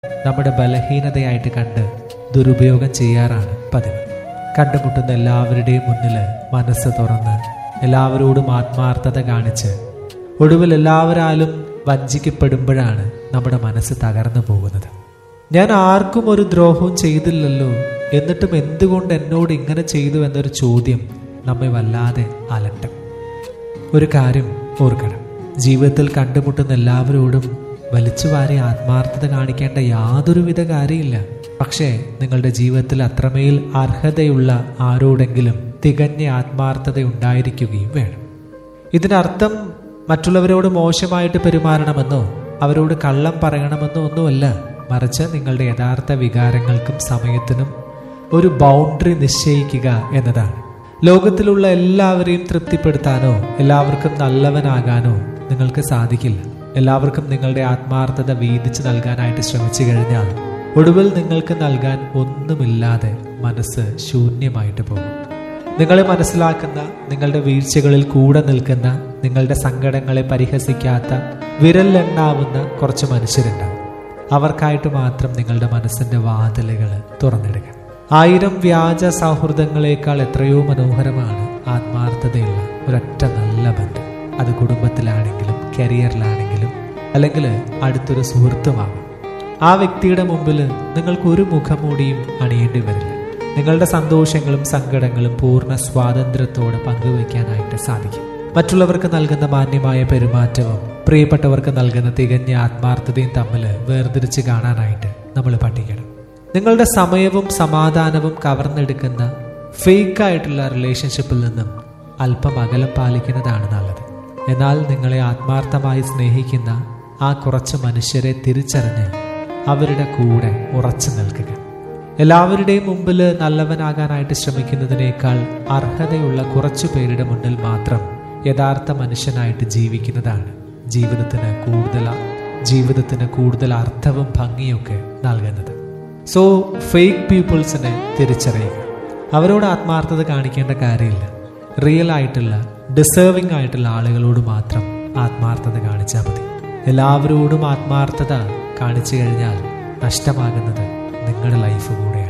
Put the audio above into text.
നമ്മുടെ ബലഹീനതയായിട്ട് കണ്ട് ദുരുപയോഗം ചെയ്യാറാണ് പതിവ് കണ്ടുമുട്ടുന്ന എല്ലാവരുടെയും മുന്നിൽ മനസ്സ് തുറന്ന് എല്ലാവരോടും ആത്മാർത്ഥത കാണിച്ച് ഒടുവിൽ എല്ലാവരാലും വഞ്ചിക്കപ്പെടുമ്പോഴാണ് നമ്മുടെ മനസ്സ് തകർന്നു പോകുന്നത് ഞാൻ ആർക്കും ഒരു ദ്രോഹവും ചെയ്തില്ലല്ലോ എന്നിട്ടും എന്തുകൊണ്ട് എന്നോട് ഇങ്ങനെ ചെയ്തു എന്നൊരു ചോദ്യം നമ്മെ വല്ലാതെ അലട്ടും ഒരു കാര്യം ഓർക്കണം ജീവിതത്തിൽ കണ്ടുമുട്ടുന്ന എല്ലാവരോടും വലിച്ചുവാരി ആത്മാർത്ഥത കാണിക്കേണ്ട യാതൊരുവിധ കാര്യമില്ല പക്ഷേ നിങ്ങളുടെ ജീവിതത്തിൽ അത്രമേൽ അർഹതയുള്ള ആരോടെങ്കിലും തികഞ്ഞ ആത്മാർത്ഥത ഉണ്ടായിരിക്കുകയും വേണം ഇതിനർത്ഥം മറ്റുള്ളവരോട് മോശമായിട്ട് പെരുമാറണമെന്നോ അവരോട് കള്ളം പറയണമെന്നോ ഒന്നുമല്ല മറിച്ച് നിങ്ങളുടെ യഥാർത്ഥ വികാരങ്ങൾക്കും സമയത്തിനും ഒരു ബൗണ്ടറി നിശ്ചയിക്കുക എന്നതാണ് ലോകത്തിലുള്ള എല്ലാവരെയും തൃപ്തിപ്പെടുത്താനോ എല്ലാവർക്കും നല്ലവനാകാനോ നിങ്ങൾക്ക് സാധിക്കില്ല എല്ലാവർക്കും നിങ്ങളുടെ ആത്മാർത്ഥത വീതിച്ചു നൽകാനായിട്ട് ശ്രമിച്ചു കഴിഞ്ഞാൽ ഒടുവിൽ നിങ്ങൾക്ക് നൽകാൻ ഒന്നുമില്ലാതെ മനസ്സ് ശൂന്യമായിട്ട് പോകും നിങ്ങളെ മനസ്സിലാക്കുന്ന നിങ്ങളുടെ വീഴ്ചകളിൽ കൂടെ നിൽക്കുന്ന നിങ്ങളുടെ സങ്കടങ്ങളെ പരിഹസിക്കാത്ത വിരലിലെണ്ണാവുന്ന കുറച്ച് മനുഷ്യരുണ്ടാവും അവർക്കായിട്ട് മാത്രം നിങ്ങളുടെ മനസ്സിന്റെ വാതിലുകൾ തുറന്നിടുക ആയിരം വ്യാജ സൗഹൃദങ്ങളെക്കാൾ എത്രയോ മനോഹരമാണ് ആത്മാർത്ഥതയുള്ള ഒരൊറ്റ നല്ല ബന്ധം അത് കുടുംബത്തിലാണെങ്കിലും കരിയറിലാണെങ്കിലും അല്ലെങ്കിൽ അടുത്തൊരു സുഹൃത്തുമാകും ആ വ്യക്തിയുടെ മുമ്പിൽ നിങ്ങൾക്ക് ഒരു മുഖംമൂടിയും അണിയേണ്ടി വരില്ല നിങ്ങളുടെ സന്തോഷങ്ങളും സങ്കടങ്ങളും പൂർണ്ണ സ്വാതന്ത്ര്യത്തോടെ പങ്കുവയ്ക്കാനായിട്ട് സാധിക്കും മറ്റുള്ളവർക്ക് നൽകുന്ന മാന്യമായ പെരുമാറ്റവും പ്രിയപ്പെട്ടവർക്ക് നൽകുന്ന തികഞ്ഞ ആത്മാർത്ഥതയും തമ്മിൽ വേർതിരിച്ച് കാണാനായിട്ട് നമ്മൾ പഠിക്കണം നിങ്ങളുടെ സമയവും സമാധാനവും കവർന്നെടുക്കുന്ന ഫേക്ക് ആയിട്ടുള്ള റിലേഷൻഷിപ്പിൽ നിന്നും അല്പം അകലം പാലിക്കുന്നതാണ് നല്ലത് എന്നാൽ നിങ്ങളെ ആത്മാർത്ഥമായി സ്നേഹിക്കുന്ന ആ കുറച്ച് മനുഷ്യരെ തിരിച്ചറിഞ്ഞ് അവരുടെ കൂടെ ഉറച്ചു നിൽക്കുക എല്ലാവരുടെയും മുമ്പിൽ നല്ലവനാകാനായിട്ട് ശ്രമിക്കുന്നതിനേക്കാൾ അർഹതയുള്ള കുറച്ചു പേരുടെ മുന്നിൽ മാത്രം യഥാർത്ഥ മനുഷ്യനായിട്ട് ജീവിക്കുന്നതാണ് ജീവിതത്തിന് കൂടുതൽ ജീവിതത്തിന് കൂടുതൽ അർത്ഥവും ഭംഗിയൊക്കെ നൽകുന്നത് സോ ഫേക്ക് പീപ്പിൾസിനെ തിരിച്ചറിയുക അവരോട് ആത്മാർത്ഥത കാണിക്കേണ്ട കാര്യമില്ല റിയൽ ആയിട്ടുള്ള ഡിസേർവിംഗ് ആയിട്ടുള്ള ആളുകളോട് മാത്രം ആത്മാർത്ഥത കാണിച്ചാൽ മതി എല്ലാവരോടും ആത്മാർത്ഥത കാണിച്ചു കഴിഞ്ഞാൽ നഷ്ടമാകുന്നത് നിങ്ങളുടെ ലൈഫ് കൂടെ